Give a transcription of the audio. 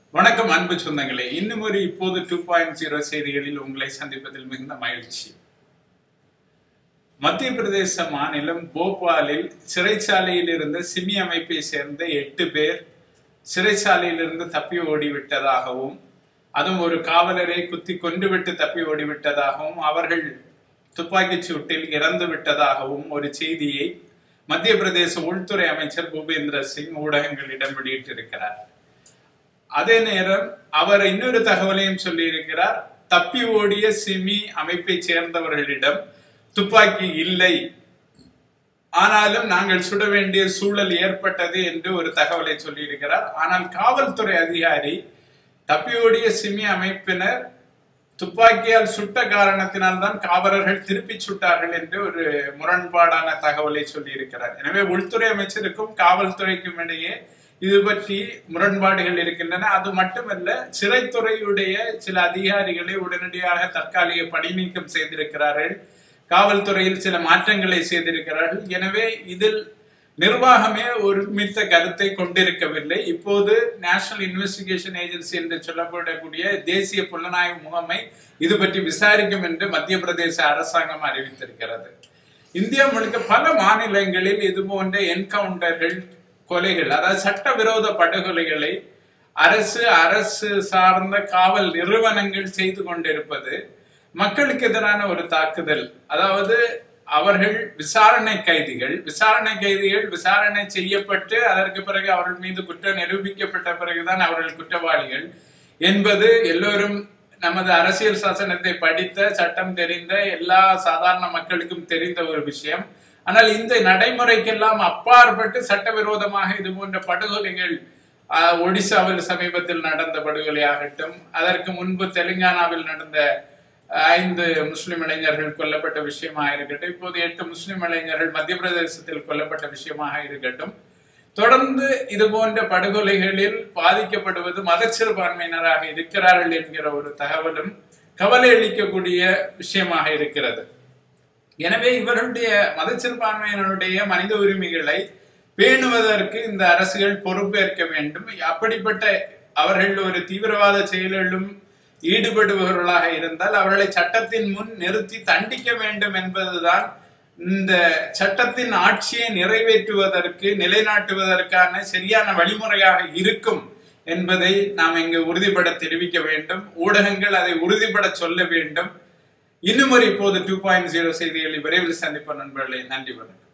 வணக்கம் அன்பு சொந்தங்களே இன்னும் ஒரு இப்போது டூ பாயிண்ட் ஜீரோ செய்திகளில் உங்களை சந்திப்பதில் மிகுந்த மகிழ்ச்சி மத்திய பிரதேச மாநிலம் போபாலில் சிறைச்சாலையில் இருந்த சிமி அமைப்பை சேர்ந்த எட்டு பேர் சிறைச்சாலையிலிருந்து தப்பி ஓடிவிட்டதாகவும் அதுவும் ஒரு காவலரை குத்தி கொண்டுவிட்டு தப்பி ஓடிவிட்டதாகவும் அவர்கள் துப்பாக்கிச் சூட்டில் இறந்து விட்டதாகவும் ஒரு செய்தியை மத்திய பிரதேச உள்துறை அமைச்சர் பூபேந்திர சிங் ஊடகங்களிடம் வெளியிட்டிருக்கிறார் அதே நேரம் அவர் இன்னொரு தகவலையும் சொல்லியிருக்கிறார் தப்பி ஓடிய சிமி அமைப்பை சேர்ந்தவர்களிடம் துப்பாக்கி இல்லை ஆனாலும் நாங்கள் சுட வேண்டிய சூழல் ஏற்பட்டது என்று ஒரு தகவலை சொல்லியிருக்கிறார் ஆனால் காவல்துறை அதிகாரி தப்பி ஓடிய சிமி அமைப்பினர் துப்பாக்கியால் சுட்ட காரணத்தினால் தான் காவலர்கள் திருப்பி சுட்டார்கள் என்று ஒரு முரண்பாடான தகவலை சொல்லியிருக்கிறார் எனவே உள்துறை அமைச்சருக்கும் காவல்துறைக்கும் இடையே இது பற்றி முரண்பாடுகள் இருக்கின்றன அது மட்டுமல்ல சிறைத்துறையுடைய சில அதிகாரிகளை உடனடியாக தற்காலிக பணி நீக்கம் செய்திருக்கிறார்கள் காவல்துறையில் சில மாற்றங்களை செய்திருக்கிறார்கள் எனவே இதில் நிர்வாகமே ஒருமித்த கருத்தை கொண்டிருக்கவில்லை இப்போது நேஷனல் இன்வெஸ்டிகேஷன் ஏஜென்சி என்று சொல்லப்படக்கூடிய தேசிய புலனாய்வு முகமை இது பற்றி விசாரிக்கும் என்று மத்திய பிரதேச அரசாங்கம் அறிவித்திருக்கிறது இந்தியா முழுக்க பல மாநிலங்களில் இது போன்ற என்கவுண்டர்கள் கொலைகள் அதாவது சட்டவிரோத படுகொலைகளை அரசு அரசு சார்ந்த காவல் நிறுவனங்கள் செய்து கொண்டிருப்பது மக்களுக்கு எதிரான ஒரு தாக்குதல் அதாவது அவர்கள் விசாரணை கைதிகள் விசாரணை கைதிகள் விசாரணை செய்யப்பட்டு அதற்கு பிறகு அவர்கள் மீது குற்றம் நிரூபிக்கப்பட்ட பிறகுதான் அவர்கள் குற்றவாளிகள் என்பது எல்லோரும் நமது அரசியல் சாசனத்தை படித்த சட்டம் தெரிந்த எல்லா சாதாரண மக்களுக்கும் தெரிந்த ஒரு விஷயம் ஆனால் இந்த நடைமுறைக்கெல்லாம் அப்பாற்பட்டு சட்டவிரோதமாக இது போன்ற படுகொலைகள் ஒடிசாவில் சமீபத்தில் நடந்த படுகொலை ஆகட்டும் அதற்கு முன்பு தெலுங்கானாவில் நடந்த ஐந்து முஸ்லிம் இளைஞர்கள் கொல்லப்பட்ட விஷயமாக இருக்கட்டும் இப்போது எட்டு முஸ்லிம் இளைஞர்கள் மத்திய பிரதேசத்தில் கொல்லப்பட்ட விஷயமாக இருக்கட்டும் தொடர்ந்து இது போன்ற படுகொலைகளில் பாதிக்கப்படுவது மதச்சிறுபான்மையினராக இருக்கிறார்கள் என்கிற ஒரு தகவலும் கவலை அளிக்கக்கூடிய விஷயமாக இருக்கிறது எனவே இவர்களுடைய மதச்சிறுபான்மையினருடைய மனித உரிமைகளை பேணுவதற்கு இந்த அரசுகள் பொறுப்பேற்க வேண்டும் அப்படிப்பட்ட அவர்கள் ஒரு தீவிரவாத செயலிலும் ஈடுபடுபவர்களாக இருந்தால் அவர்களை சட்டத்தின் முன் நிறுத்தி தண்டிக்க வேண்டும் என்பதுதான் இந்த சட்டத்தின் ஆட்சியை நிறைவேற்றுவதற்கு நிலைநாட்டுவதற்கான சரியான வழிமுறையாக இருக்கும் என்பதை நாம் இங்கு உறுதிபட தெரிவிக்க வேண்டும் ஊடகங்கள் அதை உறுதிபட சொல்ல வேண்டும் இன்னும் ஒரு இப்போது டூ பாயிண்ட் ஜீரோ செய்திகளை விரைவில் சந்திப்போம் நண்பர்களே நன்றி வணக்கம்